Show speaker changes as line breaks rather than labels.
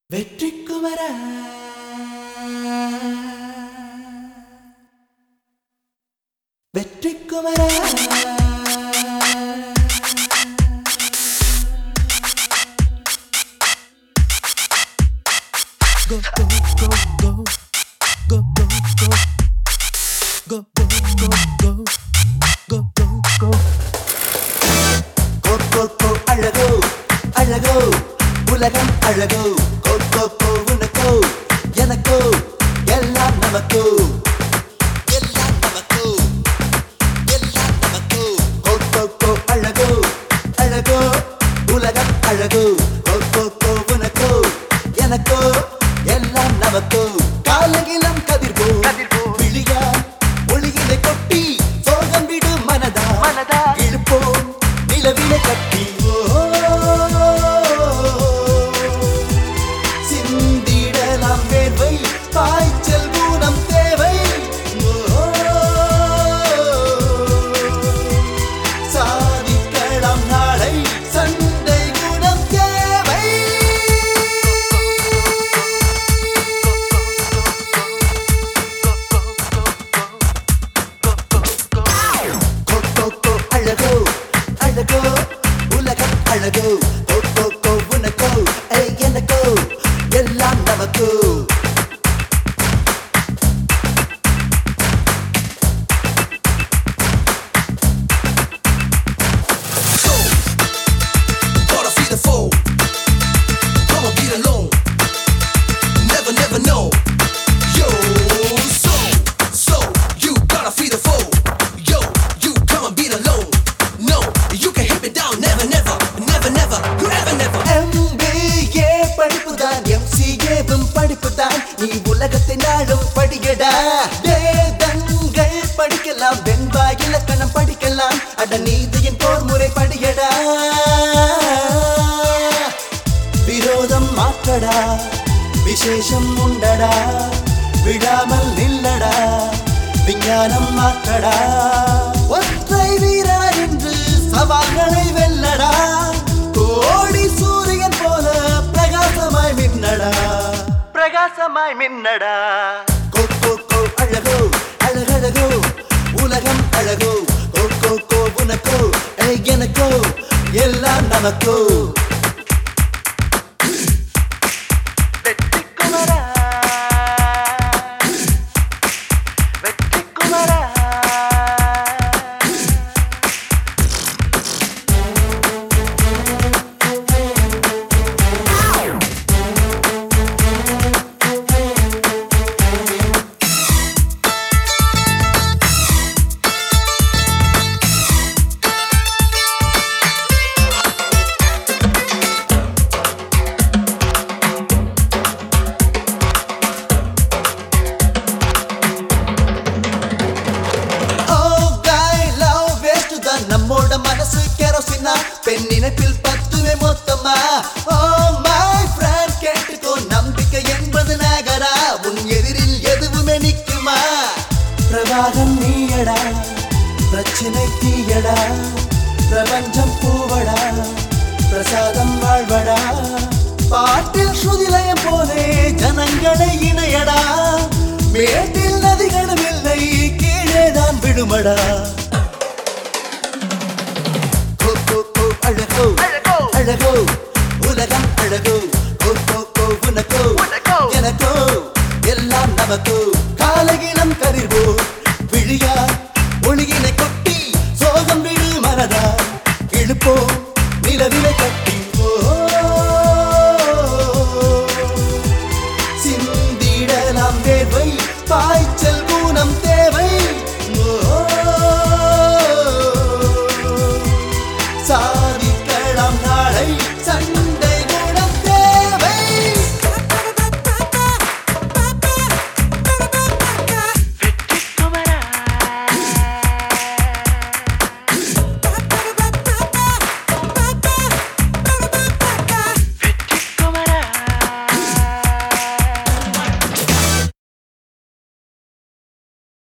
வெற்றி குமர வெற்றி குமர Go, go, go, go. Go, go, go. Go, go, go, go. Go, go, go. கோ கோ கோ அழகோ அழகோ உலகம் அழகோ கோ கோ கோ உனக்கோ எனக்கோ எல்லாம் நமக்கோ எல்லாம் நமக்கோ எல்லாம் நமக்கோ கோ கோ கோ அழகோ அழகோ உலகம் அழகோ கோ கோ கோ உனக்கோ எனக்கோ எல்லாம் நமக்கோ காலகிலம் கதிர்போ
கதிர்போ.
விழியா ஒளியிலை கொட்டி சோகம் விடு மனதா
மனதா.
இழுப்போம் நிலவிலை கட்டி ஓ, சிந்திடலாம் வேர்வை பாய்ச்சல் ஊனம் தேவை ஓ, சாதிக்கலாம் நாளை சண்டை குணம் தேவை கோ கோ கோ அழகோ அழகோ உலகம் அழகோ கோ கோ கோ உனக்கோ ஏய் எனக்கோ எல்லாம் நமக்கோ
Gotta feed the foe. Come on, beat alone. Never, never know. Yo, so, so, you gotta feed the foe. Yo, you come and beat alone. No, you can hit me down. Never, never, never, never, never, never.
MBA படிப்புதான் MCA-வும் படிப்புதான் நீ உலகத்தை நாடும் படிக்கடா வேதங்கள் படிக்கலாம் வெண்பா இலக்கணம் படிக்கலாம் அட நீதியின் போர் முறை படியடா விரோதம் மாற்றடா விசேஷம் உண்டடா விழாமல் நில்லடா விஞ்ஞானம் மாற்றடா ஒற்றை வீரா என்று சவால்களை வெல்லடா கோடி சூரியன் போல பிரகாசமாய் மின்னடா
பிரகாசமாய் மின்னடா
கோ கோ கோ அழகோ அழகழகோ உலகம் அழகோ கோ கோ கோ உனக்கோ ஏய் எனக்கோ எல்லாம் நமக்கோ
வெற்றி குமரா வெற்றி குமரா
Oh, guy, love waste தான் நம்மோட மனசு கெரோசினா பெண் நினைப்பில் பத்துவே மொத்தமா Oh, my friend, கேட்டுக்கோ நம்பிக்கை என்பது நகரா உன் எதிரில் எதுவுமே நிக்குமா பிரபாகம் நீயடா பிரச்சனை தீயடா பிரபஞ்சம் பூவடா பிரசாதம் வாழ்வடா பாட்டில் ஸ்ருதிலயம் போலே ஜனங்களை இணையடா மேட்டில் நதிகளும் இல்லை கீழே தான் விடுமடா கோ, கோ, கோ, அழகோ
அழகோ.
அழகோ உலகம் அழகோ கோ, கோ, கோ, உனக்கோ
உனக்கோ.
எனக்கோ எல்லாம் நமக்கோ